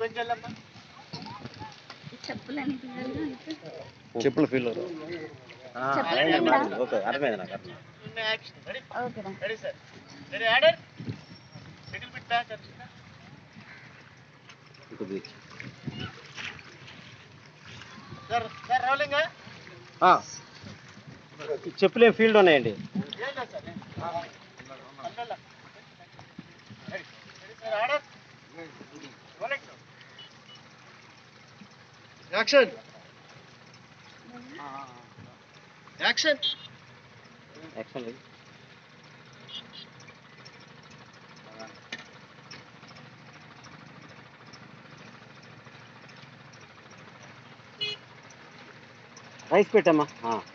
కొంచెం చెప్పులని పిల్లలు అయితే చెప్పులు ఫీల్ చెప్పండి. ఓకే అర్థమైంది నాకు అర్థం ఓకేనా ready sir ready order little bit back ఇంకొద్ది సార్ సార్ రోలింగ్ చెప్పులు ఏం ఫీల్డ్ ఉన్నాయండి ఏం లేదు సార్ అందులో ready ready sir order rolling action action action లేదు రైస్ పెట్టమ్మా ఆ.